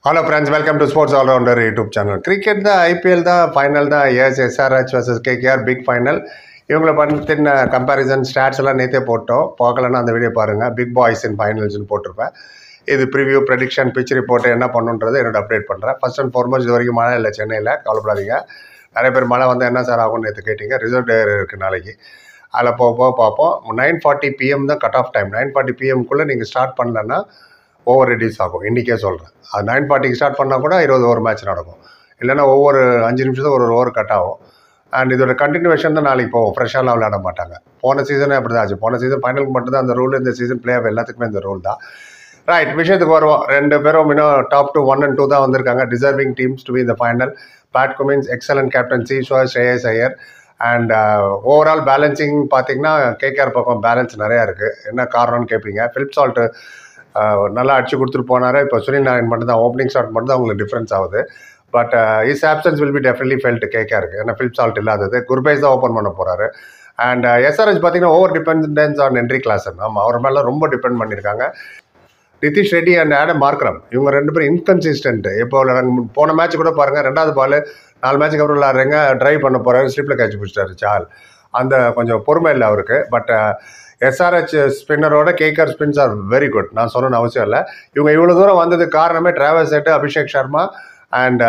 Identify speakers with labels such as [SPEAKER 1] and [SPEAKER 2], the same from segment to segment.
[SPEAKER 1] Hello friends welcome to sports all rounder YouTube channel cricket தான் IPL தான் final தான் S SRH versus KKR big final இவங்களை பற்றின comparison stats எல்லாம் நேற்றே போட்டோம் பார்க்கலன்னா அந்த வீடியோ பாருங்கள் பிக் பாய்ஸ் இன் ஃபைனல்ஸ்னு போட்டிருப்பேன் இது ப்ரிவ்யூ ப்ரெடிக்ஷன் பிச் ரிப்போர்ட் என்ன பண்ணுன்றது என்னோட அப்டேட் பண்ணுறேன் ஃபர்ஸ்ட் அண்ட் ஃபார்மோஸ்ட் இது வரைக்கும் மழை இல்லை சென்னையில் கவலைப்படாதீங்க நிறைய பேர் மழை வந்து என்ன சார் ஆகும்னு நேற்று கேட்டிங்க ரிசர்வ் டே இருக்குது நாளைக்கு அதில் போக போக பார்ப்போம் நைன் ஃபார்ட்டி பிஎம் தான் cut off time nine forty பிஎம்குள்ளே நீங்கள் ஸ்டார்ட் பண்ணலன்னா ஓவர் ரெடியூஸ் ஆகும் இன்றைக்கே சொல்கிறேன் அது நைன் ஃபார்ட்டிக்கு ஸ்டார்ட் பண்ணால் கூட இருபது ஓவர் மேட்ச் நடக்கும் இல்லைன்னா ஒவ்வொரு அஞ்சு நிமிஷத்துக்கு ஒரு ஓவர் கட் ஆகும் அண்ட் இதோட கண்டினியூவேஷன் தான் நாளைக்கு போகும் ஃப்ரெஷ்ஷாலாம் விளையாட மாட்டாங்க போன சீசனே அப்படி தான் ஆச்சு போன சீசன் ஃபைனலுக்கு மட்டும் தான் அந்த ரூல் இந்த சீசன் பிளே ஆஃப் எல்லாத்துக்குமே இந்த ரூல் தான் ரைட் விஷயத்துக்கு வருவோம் ரெண்டு பேரும் இன்னும் top two one and two தான் வந்திருக்காங்க டிசர்விங் டீம்ஸ் டு பி இந்த final Pat Cummins excellent captaincy show Shreyas Iyer and overall balancing பார்த்தீங்கன்னா கேகேஆர் பக்கம் பேலன்ஸ் நிறையா இருக்குது என்ன காரணம்னு கேட்பீங்க ஃபிலிப் சால்ட்டு நல்லா அடிச்சு கொடுத்துட்டு போனார் இப்போ சுனில் நாராயண் மட்டும் தான் ஓப்பனிங் ஷாட் மட்டும் தான் உங்களுக்கு டிஃப்ரென்ஸ் ஆகுது but is options will be definitely felt கேகேஆருக்கு ஏன்னா ஃபிலிப் சால்ட் இல்லாதது குர்பேஸ் தான் ஓப்பன் பண்ண போகிறாரு அண்ட் எஸ்ஆர்எஸ் பார்த்தீங்கன்னா over dependence on Henry Klaasen ஆமாம் அவர் மேலே ரொம்ப டிபெண்ட் பண்ணியிருக்காங்க Nitish Reddy and Adam Markram இவங்க ரெண்டு பேரும் இன்கன்சிஸ்டன்ட் இப்போ விளையாடுறாங்க. போன மேட்ச் கூட பாருங்கள் ரெண்டாவது பால் நாலு மேட்ச்சுக்கு அப்புறம் விளாட்றீங்க ட்ரைவ் பண்ண போகிறாரு ஸ்லிப்பில் கேட்ச் பிடிச்சிட்டாரு சால் அந்த கொஞ்சம் பொறுமை இல்லை அவருக்கு பட் எஸ்ஆர்ஹெச் ஸ்பின்னரோட KKR spins are very good நான் சொல்லணும்னு அவசியம் இல்லை இவங்க இவ்வளோ தூரம் வந்ததுக்கு காரணமே Travis Head Abhishek Sharma and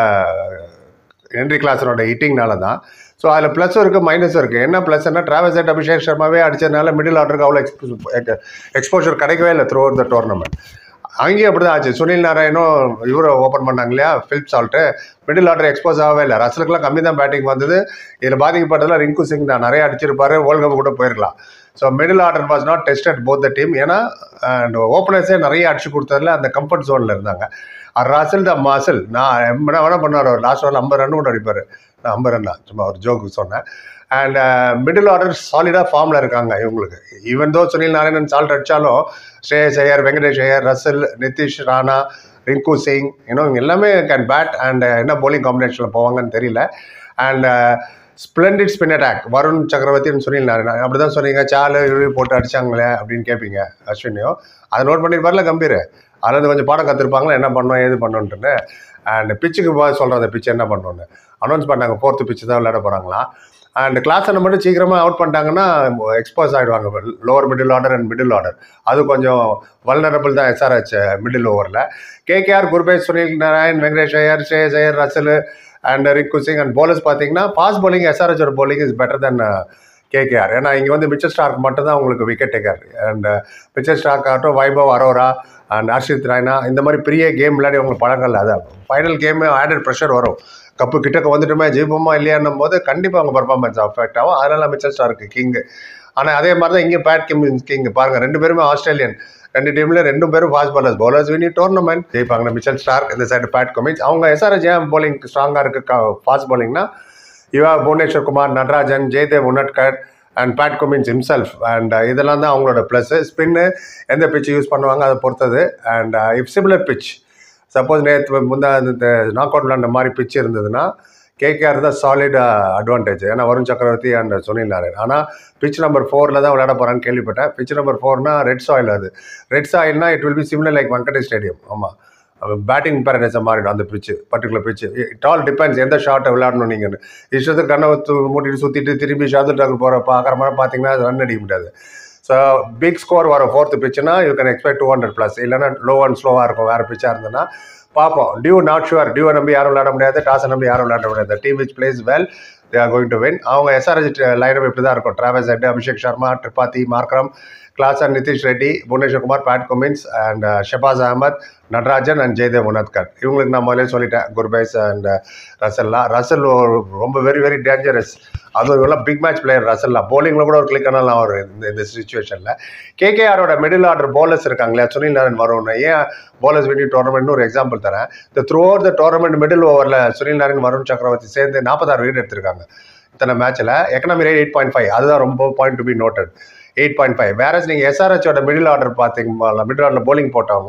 [SPEAKER 1] Henry கிளாஸனோட ஹிட்டிங்னால தான் ஸோ அதில் ப்ளஸும் இருக்குது மைனஸும் இருக்குது என்ன ப்ளஸ்னா டிராவல் செட் அபிஷேக் சர்மாவே அடிச்சதுனால மிடில் ஆர்டருக்கு அவ்வளோ எக்ஸ்போ எக்ஸ்போஷர் கிடைக்கவே இல்லை த்ரூ த டோர்னமெண்ட் அங்கேயும் அப்படி தான் ஆச்சு சுனில் நாராயணும் இவரை ஓப்பன் பண்ணாங்க இல்லையா Philip Salt middle order expose ஆகவே இல்லை ரசலுக்குலாம் கம்மி தான் பேட்டிங் வந்தது இதில் பாதிக்கப்பட்டதில் ரிங்கு சிங் தான் நிறைய அடிச்சிருப்பாரு வேர்ல்டு கப் கூட போயிருக்கலாம் so middle order was not tested both the team ஏன்னா அண்ட் ஓப்பனர்ஸே நிறைய அடிச்சு கொடுத்ததில் அந்த கம்ஃபர்ட் ஜோனில் இருந்தாங்க ராசில் த மாசில் நான் என்ன வேணால் பண்ணார் அவர் லாஸ்ட் ஓவர் ஐம்பது ரன் கூட அடிப்பார் நான் ஐம்பது ரன் தான் சும்மா ஒரு ஜோக்கு சொன்னேன் அண்ட் மிடில் ஆர்டர் சாலிடாக ஃபார்மில் இருக்காங்க இவங்களுக்கு even though Sunil Narayanan Salt அடித்தாலும் ஸ்ரேயஸ் ஐயர் வெங்கடேஷ் ஐயர் ரசல் நிதிஷ் ராணா ரிங்கு சிங் இன்னும் இவங்க எல்லாமே கேன் பேட் அண்ட் என்ன bowling காம்பினேஷனில் போவாங்கன்னு தெரியல and splendid spin attack Varun சக்கரவர்த்தின்னு சுனில் நாராயணன் அப்படி தான் சொன்னீங்க சாலு இழுவி போட்டு அடிச்சாங்களே அப்படின்னு கேட்பீங்க அஸ்வினியும் அதை நோட் பண்ணியிருப்பார்ல கம்பீர் அதில் கொஞ்சம் பாடம் கற்றுருப்பாங்களா என்ன பண்ணோம் ஏது பண்ணோன்ட்டுன்னு அண்ட் பிச்சுக்கு போய் சொல்கிறேன் பிச்சு என்ன பண்ணோன்னு அனௌன்ஸ் பண்ணாங்க ஃபோர்த்து பிச்சு தான் விளையாட போகிறாங்களாம் அண்ட் கிளாஸை மட்டும் சீக்கிரமாக அவுட் பண்ணிட்டாங்கன்னா எக்ஸ்போஸ் ஆகிடுவாங்க lower middle order and middle order அது கொஞ்சம் வல்னரபிள் தான் எஸ்ஆர்ஹெச் மிடில் ஓவரில் KKR Gurbaz Sunil Narayan Venkatesh Iyer Shreyas Iyer Russell and Rinku Singh and bowlers பார்த்தீங்கன்னா ஃபாஸ்ட் bowling எஸ்ஆர்ஹெச் ஒரு bowling is better than KKR ஏன்னா இங்கே வந்து மிச்சர் ஸ்டார்க் மட்டும் தான் உங்களுக்கு wicket taker and Mitchell Starc ஆகட்டும் வைபவ் அரோரா அண்ட் ஹர்ஷித் ராய்னா இந்த மாதிரி பெரிய கேம் விளையாடி உங்களுக்கு பழங்கள் அதான் ஃபைனல் கேம் ஆடட் ப்ரெஷர் வரும் கப்பு கிட்டக்க வந்துட்டுமே ஜெயிப்போமா இல்லையான்னும் போது கண்டிப்பாக அவங்க பர்ஃபார்மன்ஸ் அஃபெக்ட் ஆகும் அதனால மிச்சர் ஸ்டார்க்கு கிங்கு ஆனால் அதே மாதிரி தான் இங்கே பேட் கிம் கிங் பாருங்கள் ரெண்டு பேருமே ஆஸ்திரேலியன் ரெண்டு டீம்ல ரெண்டு பேரும் ஃபாஸ்ட் பாலர்ஸ் பவுலர்ஸ் வினி டோர்னமெண்ட் ஜெயிப்பாங்க மிச்சல் ஸ்டார்க் இந்த சைடு பேட் கமின்ஸ் அவங்க எஸ்ஆர்எஸ் ஏன் bowling ஸ்ட்ராங்காக இருக்கு ஃபாஸ்ட் bowlingனா இவா Bhuvneshwar Kumar Natarajan Jaydev Unadkat and Pat Cummins himself and இதெல்லாம் தான் அவங்களோட ப்ளஸ்ஸு ஸ்பின்னு எந்த பிச் யூஸ் பண்ணுவாங்க அதை பொறுத்தது and if similar pitch suppose நேற்று முந்தா இந்த நாக் அவுட் விளாண்ட மாதிரி பிச் இருந்ததுன்னா கேகேஆர் தான் சாலிட் அட்வான்டேஜ் ஏன்னா வருண் சக்கரவர்த்தி அண்ட் சுனில் நாராயண் ஆனால் பிச் நம்பர் ஃபோரில் தான் விளையாட போகிறான்னு கேள்விப்பட்டேன் பிச் நம்பர் ஃபோர்னா ரெட் சாயில் அது ரெட் சாயில்னா it will be similar like Venkatesh stadium ஆமாம் பேட்டிங் பேரடைஸை மாறிடும் அந்த பிச்சு பர்டிகுலர் பிச்சு இட் ஆல் டிபெண்ட்ஸ் எந்த ஷாட்டை விளையாடணும் நீங்கள் இஷ்டத்துக்கு கண்ணை ஊத்து- மூடிட்டு சுற்றிட்டு திரும்பி ஷாது டாக்கு போகிற பார்க்குற மாதிரி பார்த்தீங்கன்னா ரன் அடிக்க முடியாது ஸோ பிக் ஸ்கோர் வரும் ஃபோர்த்து பிச்சுனா you can expect two hundred plus இல்லைன்னா லோ அண்ட் ஸ்லோவாக இருக்கும் வேறு பிச்சாக இருந்ததுன்னா பார்ப்போம் டியூ நாட் ஷுவர் டியூவை நம்பி யாரும் விளையாட முடியாது டாஸை நம்பி யாரும் விளையாட முடியாது team which plays well they are going to win அவங்க எஸ்ஆர்எஸ் லைனப் இப்படி தான் இருக்கும் Travis Head Abhishek Sharma Tripathi Markram Klaasen and Nitish Reddy Bhuvneshwar Kumar Pat Cummins and Shahbaz Ahmed Natarajan and Jaydev Unadkat இவங்களுக்கு நான் முதலே சொல்லிட்டேன் குர்பைஸ் அண்ட் ரசல்லாம் ரசல் ஒரு ரொம்ப வெரி வெரி டேஞ்சரஸ் அதுவும் இவெல்லாம் பிக் மேட்ச் பிளேயர் ரசல்லாம் போலிங்கில் கூட ஒரு கிளிக் ஆனாலும் அவர் இந்த இந்த சுச்சுவேஷனில் கேகேஆரோட மிடில் ஆர்டர் bowlers இருக்காங்களே சுனில் நாராயண் வரும்னு ஏன் bowlers வினி டோர்னமெண்ட்னு ஒரு எக்ஸாம்பிள் தரேன் இந்த through over the tournament middle ஓவரில் சுனில் நாராயண் வருண் சக்கரவர்த்தி சேர்ந்து நாற்பத்தாறு விக்கெட் எடுத்திருக்காங்க இத்தனை மேட்ச்சில் economy rate eight point five அதுதான் ரொம்ப point to be noted eight point five வேற நீங்கள் எஸ்ஆர்ஹெச்சோட மிடில் ஆர்டர் பார்த்தீங்க மிடில் ஆர்டர் bowling போட்டவங்க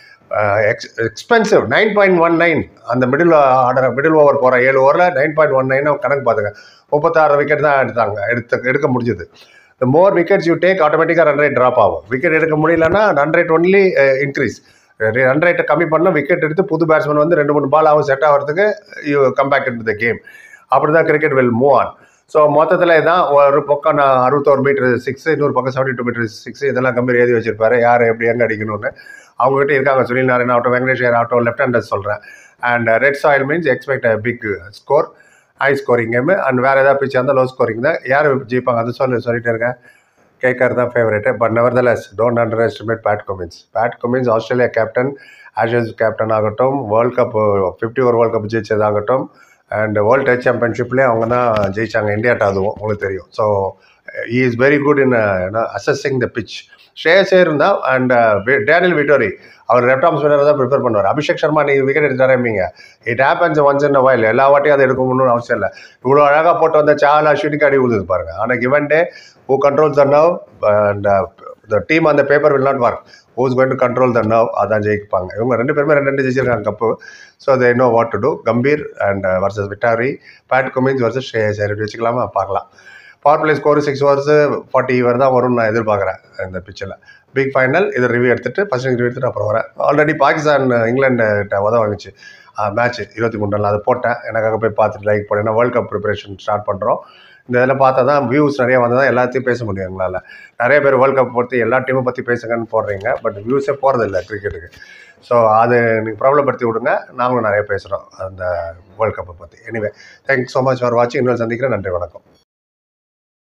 [SPEAKER 1] ex expensive nine point one nine அந்த மிடில் ஆர்டர் மிடில் ஓவர் போகிற ஏழு ஓவரில் நைன் பாயிண்ட் ஒன் நைன் கணக்கு பார்த்துங்க முப்பத்தாறு விக்கெட் தான் எடுத்தாங்க எடுத்து எடுக்க முடிஞ்சது the more wickets you take ஆட்டோமேட்டிக்காக ரன் ரேட் ட்ராப் ஆகும் விக்கெட் எடுக்க முடியலன்னா run rate only increase run ரேட்டை கம்மி பண்ணால் விக்கெட் எடுத்து புது பேட்ஸ்மேன் வந்து ரெண்டு மூணு பால் ஆகும் செட் ஆகிறதுக்கு you come back in the game அப்படி தான் cricket will move on so மொத்தத்தில் இதான் ஒரு பக்கம் நான் அறுபத்தோரு மீட்டர் சிக்ஸ் இன்னொரு பக்கம் செவன்டி டூ மீட்டர் சிக்ஸ் இதெல்லாம் கம்பீர் எழுதி வச்சிருப்பாரு யார் எப்படி எங்கே அடிக்கணும்னு அவங்ககிட்ட இருக்காங்க சுனில் நாராயண் ஆகட்டும் வெங்கடேஷ் ஐயர் ஆகட்டும் லெஃப்ட் ஹேண்டர் சொல்கிறேன் and red soil means expect big score high scoring game and வேறு ஏதாவது பிச்சு அந்த லோ ஸ்கோரிங் தான் யார் ஜெயிப்பாங்க அது சொல்லி சொல்லிட்டு இருக்கேன் கேக்கர் தான் favourite but nevertheless don't underestimate Pat Cummins Pat Cummins Australia captain Ashes captain ஆகட்டும் World Cup fifty over World Cup ஜெயிச்சதாகட்டும் அண்ட் வேர்ல்ட் டெஸ்ட் சாம்பியன்ஷிப்லேயே அவங்க தான் ஜெயிச்சாங்க இந்தியாட்ட அதுவும் உங்களுக்கு தெரியும் so he is very good in assessing the pitch ஷேயஸ் இருந்தால் அண்ட் டேனியல் விட்டோரி அவர் லெஃப்ட் ஆர்ம் ஸ்பின்னர் தான் ப்ரிப்பேர் பண்ணுவார் அபிஷேக் சர்மா நீங்கள் விக்கெட் எடுத்தாரம்பிங்க it happens once in while எல்லா வாட்டியும் அதை எடுக்கணும்னு அவசியம் இல்லை இவ்வளோ அழகாக போட்டு வந்த சால் அஸ்வினிக்கு அடி விழுது பாருங்க ஆனால் given day who control the now and the team அந்த paper will not work who's going to control the now அதான் ஜெயிப்பாங்க இவங்க ரெண்டு பேருமே ரெண்டு ரெண்டு ஜெயிச்சிருக்காங்க கப்பு so they know what to do Gambhir and versus Vettori Pat Cummins versus ஷேயஸ் அப்படி வச்சுக்கலாமா பார்க்கலாம் power play score six overs forty over தான் வரும்னு நான் எதிர்பார்க்குறேன் இந்த பிச்சில் பிக் ஃபைனல் இதை ரிவ்யூ எடுத்துட்டு ஃபர்ஸ்ட் ரிவ்யூ எடுத்துட்டு அப்புறம் வரேன் ஆல்ரெடி பாகிஸ்தான் இங்கிலாந்து உதவ வாங்கிச்சு மேட்ச் இருபத்தி மூணு நாள் அதை போட்டேன் எனக்காக போய் பார்த்துட்டு லைக் போட்டேன் ஏன்னா வேர்ல்ட் கப் ப்ரிப்பரேஷன் ஸ்டார்ட் பண்ணுறோம் இந்த இதில் பார்த்தா தான் வியூஸ் நிறைய வந்தால் தான் எல்லாத்தையும் பேச முடியும் எங்களால் நிறைய பேர் வேர்ல்ட் கப் பற்றி எல்லா டீமும் பற்றி பேசுங்கன்னு போடுறீங்க பட் வியூஸே போகிறதில்ல கிரிக்கெட்டுக்கு ஸோ அது நீங்கள் ப்ராப்ளப்படுத்தி விடுங்க நாங்களும் நிறைய பேசுகிறோம் அந்த வேர்ல்ட் கப்பை பற்றி anyway thanks so much for வாட்சிங் இன்னொரு சந்திக்கிறேன் நன்றி வணக்கம்